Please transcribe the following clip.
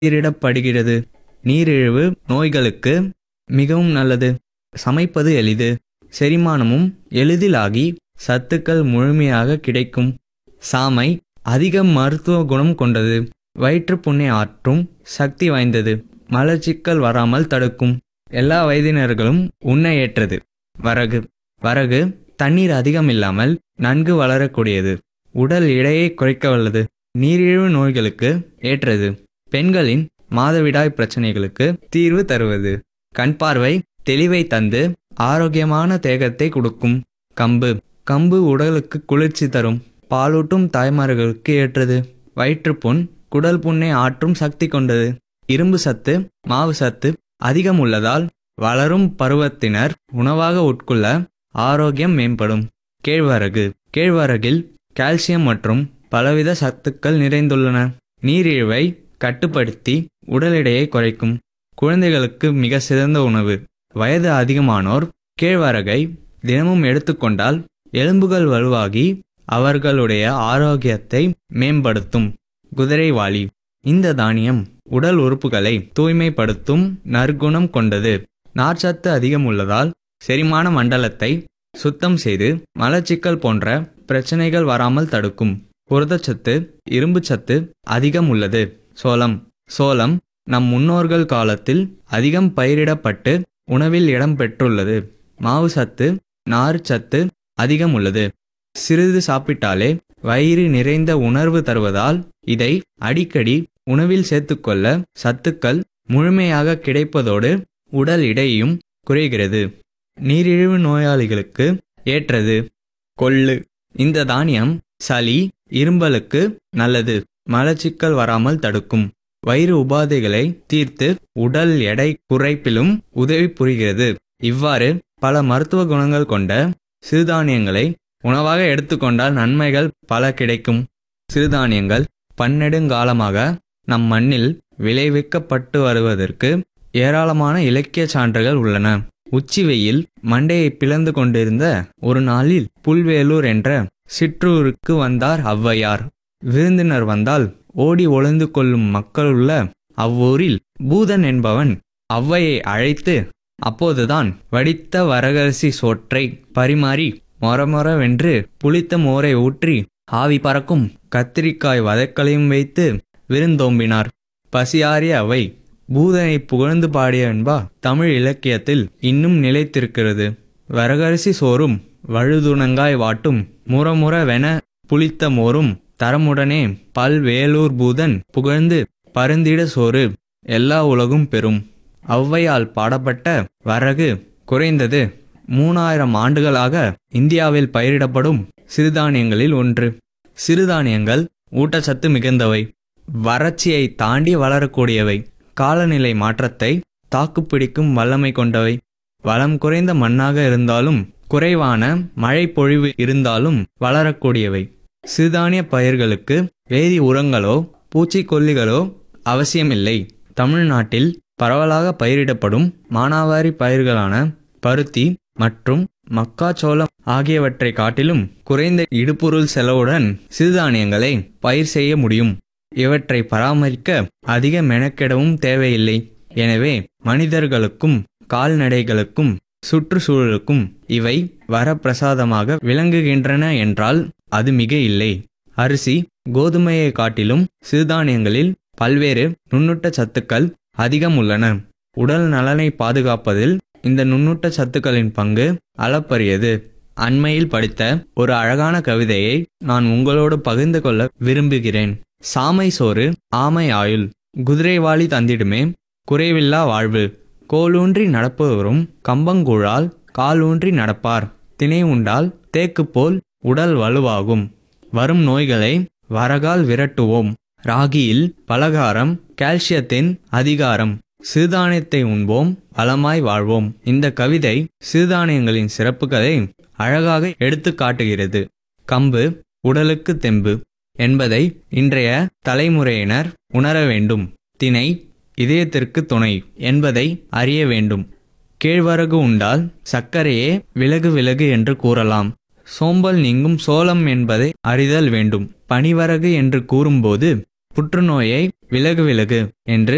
பயிரிடப்படுகிறது நீரிழிவு நோய்களுக்கு மிகவும் நல்லது சமைப்பது எளிது செரிமானமும் எளிதிலாகி சத்துக்கள் முழுமையாக கிடைக்கும் சாமை அதிக மருத்துவ குணம் கொண்டது வயிற்றுப்புண்ணை ஆற்றும் சக்தி வாய்ந்தது மலச்சிக்கல் வராமல் தடுக்கும் எல்லா வயதினர்களும் உண்ண ஏற்றது வரகு வரகு தண்ணீர் அதிகம் இல்லாமல் நன்கு வளரக்கூடியது உடல் எடையை குறைக்க வல்லது நீரிழிவு நோய்களுக்கு ஏற்றது பெண்களின் மாதவிடாய் பிரச்சனைகளுக்கு தீர்வு தருவது கண் பார்வை தெளிவை தந்து ஆரோக்கியமான தேகத்தை கொடுக்கும் கம்பு கம்பு உடலுக்கு குளிர்ச்சி தரும் பாலூட்டும் தாய்மார்களுக்கு ஏற்றது வயிற்றுப்புண் குடல் புண்ணை ஆற்றும் சக்தி கொண்டது இரும்பு சத்து மாவு சத்து அதிகம் உள்ளதால் வளரும் பருவத்தினர் உணவாக உட்கொள்ள ஆரோக்கியம் மேம்படும் கேழ்வரகு கேழ்வரகில் கால்சியம் மற்றும் பலவித சத்துக்கள் நிறைந்துள்ளன நீரிழிவை கட்டுப்படுத்தி உடல் எடையை குறைக்கும் குழந்தைகளுக்கு மிக சிறந்த உணவு வயது அதிகமானோர் கேழ்வரகை தினமும் எடுத்துக்கொண்டால் எலும்புகள் வலுவாகி அவர்களுடைய ஆரோக்கியத்தை மேம்படுத்தும் குதிரைவாளி இந்த தானியம் உடல் உறுப்புகளை தூய்மைப்படுத்தும் நற்குணம் கொண்டது நார்ச்சத்து அதிகம் உள்ளதால் செரிமான மண்டலத்தை சுத்தம் செய்து மலச்சிக்கல் போன்ற பிரச்சனைகள் வராமல் தடுக்கும் புரதச்சத்து இரும்புச்சத்து அதிகம் உள்ளது சோளம் சோளம் நம் முன்னோர்கள் காலத்தில் அதிகம் பயிரிடப்பட்டு உணவில் இடம் பெற்றுள்ளது மாவு சத்து நார் சத்து அதிகம் உள்ளது சிறிது சாப்பிட்டாலே வயிறு நிறைந்த உணர்வு தருவதால் இதை அடிக்கடி உணவில் சேர்த்துக்கொள்ள சத்துக்கள் முழுமையாக கிடைப்பதோடு உடல் எடையும் குறைகிறது நீரிழிவு நோயாளிகளுக்கு ஏற்றது கொள்ளு இந்த தானியம் சளி இரும்பலுக்கு நல்லது மலச்சிக்கல் வராமல் தடுக்கும் வயிறு உபாதைகளை தீர்த்து உடல் எடை குறைப்பிலும் உதவி புரிகிறது இவ்வாறு பல மருத்துவ குணங்கள் கொண்ட சிறுதானியங்களை உணவாக எடுத்துக்கொண்டால் நன்மைகள் பல கிடைக்கும் சிறுதானியங்கள் பன்னெடுங்காலமாக நம் மண்ணில் விளைவிக்கப்பட்டு வருவதற்கு ஏராளமான இலக்கிய சான்றுகள் உள்ளன உச்சி வெயில் மண்டையை பிளந்து கொண்டிருந்த ஒரு நாளில் புல்வேலூர் என்ற சிற்றூருக்கு வந்தார் ஔவையார் விருந்தினர் வந்தால் ஓடி ஒளிந்து கொள்ளும் மக்களுள்ள அவ்வூரில் பூதன் என்பவன் ஔவையை அழைத்து அப்போதுதான் வடித்த வரகரிசி சோற்றை பரிமாறி மொரமொரவென்று புளித்த மோரை ஊற்றி ஆவி பறக்கும் கத்திரிக்காய் வதக்கலையும் வைத்து விருந்தோம்பினார் பசியாறிய அவை பூதனை புகழ்ந்து பாடிய என்பா தமிழ் இலக்கியத்தில் இன்னும் நிலைத்திருக்கிறது வரகரிசி சோறும் வழுதுணங்காய் வாட்டும் முறமுறவென புளித்த மோரும் தரமுடனே பல்வேலூர் பூதன் புகழ்ந்து பருந்திட சோறு எல்லா உலகும் பெறும் ஔவையால் பாடப்பட்ட வரகு குறைந்தது மூணாயிரம் ஆண்டுகளாக இந்தியாவில் பயிரிடப்படும் சிறுதானியங்களில் ஒன்று சிறுதானியங்கள் ஊட்டச்சத்து மிகுந்தவை வறட்சியை தாண்டி வளரக்கூடியவை காலநிலை மாற்றத்தை தாக்குப்பிடிக்கும் வல்லமை கொண்டவை வளம் குறைந்த மண்ணாக இருந்தாலும் குறைவான மழை பொழிவு இருந்தாலும் வளரக்கூடியவை சிறுதானிய பயிர்களுக்கு வேதி உரங்களோ பூச்சிக்கொல்லிகளோ அவசியமில்லை தமிழ்நாட்டில் பரவலாக பயிரிடப்படும் மானாவாரி பயிர்களான பருத்தி மற்றும் மக்காச்சோளம் ஆகியவற்றை காட்டிலும் குறைந்த இடுபொருள் செலவுடன் சிறுதானியங்களை பயிர் செய்ய முடியும் இவற்றை பராமரிக்க அதிக மெனக்கெடவும் தேவையில்லை எனவே மனிதர்களுக்கும் கால்நடைகளுக்கும் சுற்றுச்சூழலுக்கும் இவை வரப்பிரசாதமாக விளங்குகின்றன என்றால் அது மிக இல்லை அரிசி கோதுமையை காட்டிலும் சிறுதானியங்களில் பல்வேறு நுண்ணுட்ட சத்துக்கள் அதிகம் உள்ளன உடல் நலனை பாதுகாப்பதில் இந்த நுண்ணுட்ட சத்துக்களின் பங்கு அளப்பரியது அண்மையில் படித்த ஒரு அழகான கவிதையை நான் உங்களோடு பகிர்ந்து கொள்ள விரும்புகிறேன் சாமை சோறு ஆமை ஆயுள் குதிரைவாளி தந்திடுமே குறைவில்லா வாழ்வு கோலூன்றி நடப்பவரும் கம்பங்கூழால் காலூன்றி நடப்பார் திணை உண்டால் தேக்கு போல் உடல் வலுவாகும் வரும் நோய்களை வரகால் விரட்டுவோம் ராகியில் பலகாரம் கால்சியத்தின் அதிகாரம் சிறுதானியத்தை உண்போம் வளமாய் வாழ்வோம் இந்த கவிதை சிறுதானியங்களின் சிறப்புகளை அழகாக எடுத்து காட்டுகிறது கம்பு உடலுக்கு தெம்பு என்பதை இன்றைய தலைமுறையினர் உணர வேண்டும் திணை இதயத்திற்கு துணை என்பதை அறிய வேண்டும் கேழ்வரகு உண்டால் சர்க்கரையே விலகு விலகு என்று கூறலாம் சோம்பல் நீங்கும் சோளம் என்பதை அறிதல் வேண்டும் பனிவரகு என்று கூறும்போது புற்றுநோயை விலகு விலகு என்று